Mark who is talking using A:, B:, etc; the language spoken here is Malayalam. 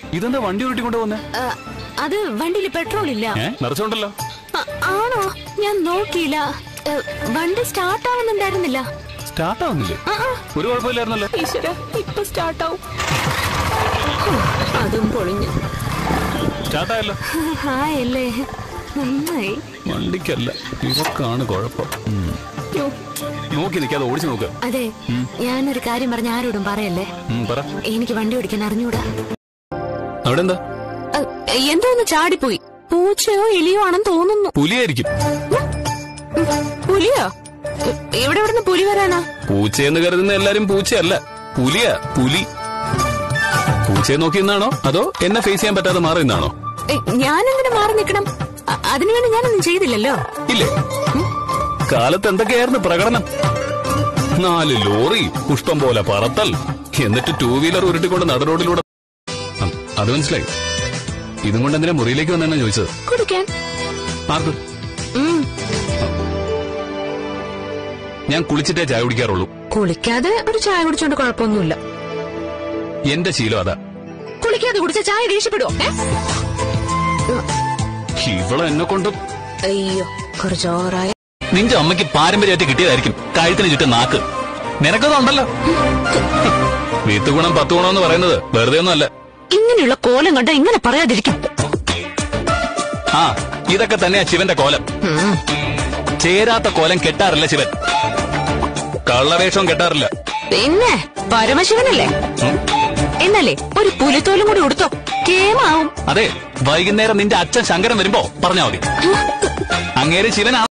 A: ഇതെന്താ വണ്ടി ഉരുട്ടിക്കൊണ്ട് പോന്നെ
B: ആ, അത് വണ്ടിയിൽ പെട്രോൾ ഇല്ല
A: ഏ നിറച്ചോണ്ടല്ലോ
B: ആ, ആണോ ഞാൻ നോക്കിയില്ല ഏ, വണ്ടി സ്റ്റാർട്ട് ആവുന്നുണ്ടായിരുന്നില്ല
A: സ്റ്റാർട്ട് ആവുന്നില്ലേ
B: ആ, ആ.
A: ഒരു കുഴപ്പമില്ലായിരുന്നല്ലോ
B: ഈശ്വര ഇപ്പൊ സ്റ്റാർട്ട് ആവും ഹോ, അതും പൊളിഞ്ഞു
A: സ്റ്റാർട്ട് ആയല്ലോ
B: ഹായല്ലേ നന്നായി
A: വണ്ടിക്കല്ല ഇവർക്കാണ് കുഴപ്പം ഉം.
B: യ്യോ.
A: നോക്കി നിൽക്കാതെ ഓടിച്ചു നോക്ക്
B: അതെ ഞാനൊരു കാര്യം പറഞ്ഞ ആരോടും പറയല്ലേ
A: ഉം, പറ
B: എനിക്ക് വണ്ടി ഓടിക്കാൻ അറിഞ്ഞൂടാ
A: അവിടെ എന്താ
B: ഏ, എന്തോന്ന് ചാടിപ്പോയി പൂച്ചയോ എലിയോ ആണെന്ന് തോന്നുന്നു
A: പുലിയായിരിക്കും
B: പുലിയോ എ, എവിടെ ഇവിടുന്ന് പുലി വരാനാ
A: പൂച്ചയെന്ന് കരുതുന്ന എല്ലാരും പൂച്ചയല്ല പുലിയാ പുലി പൂച്ചയെ നോക്കി നിന്നാണോ അതോ എന്നെ ഫേസ് ചെയ്യാൻ പറ്റാതെ മാറി നിന്നാണോ
B: ഏ, ഞാനെന്തിനു മാറി നിൽക്കണം അ- അതിനുവേണ്ടി ഞാനൊന്നും ചെയ്തില്ലല്ലോ
A: ഇല്ലേ കാലത്ത് എന്തൊക്കെയായിരുന്നു പ്രകടനം നാല് ലോറി പുഷ്പം പോലെ പറത്തൽ എന്നിട്ട് ടൂ വീലർ ഉരുട്ടിക്കൊണ്ട് നടറോഡിലൂടെ ആ, അത് മനസ്സിലായി ഇതും കൊണ്ട് എന്തിനാ മുറിയിലേക്ക് വന്നെന്നാ ചോദിച്ചത്
B: കുടിക്കാൻ
A: ആർക്ക്
B: ഉം.
A: ഞാൻ കുളിച്ചിട്ടേ ചായ കുടിക്കാറുള്ളൂ
B: കുളിക്കാതെ ഒരു ചായ കുടിച്ചോണ്ട് കുഴപ്പമൊന്നുമില്ല
A: എന്റെ ശീലം അതാ
B: കുളിക്കാതെ കുടിച്ച ചായ ദേഷ്യപ്പെടുവോ ഏ?
A: ഇവളെ എന്നെ കൊണ്ട്
B: അയ്യോ കുറച്ചോറായ
A: നിന്റെ അമ്മയ്ക്ക് പാരമ്പര്യമായിട്ട് കിട്ടിയതായിരിക്കും കഴുത്തിന് ചുറ്റും നാക്ക് നിനക്കതുണ്ടല്ലോ വീത്തു ഗുണം പത്ത് ഗുണം എന്ന് പറയുന്നത് വെറുതെ ഒന്നുമല്ല
B: ഇങ്ങനെയുള്ള കോലം കണ്ട ഇങ്ങനെ പറയാതിരിക്കും
A: ആ ഇതൊക്കെ തന്നെയാ ശിവന്റെ കോലം
B: ഉം.
A: ചേരാത്ത കോലം കെട്ടാറില്ല ശിവൻ കള്ളവേഷവും കെട്ടാറില്ല
B: പിന്നെ പരമശിവനല്ലേ
A: ഉം.
B: എന്നല്ലേ ഒരു പുലിത്തോലും കൂടി ഉടുത്തോ കേമാവും
A: അതെ വൈകുന്നേരം നിന്റെ അച്ഛൻ ശങ്കരൻ വരുമ്പോ പറഞ്ഞാ മതി അങ്ങേര് ശിവനാണ്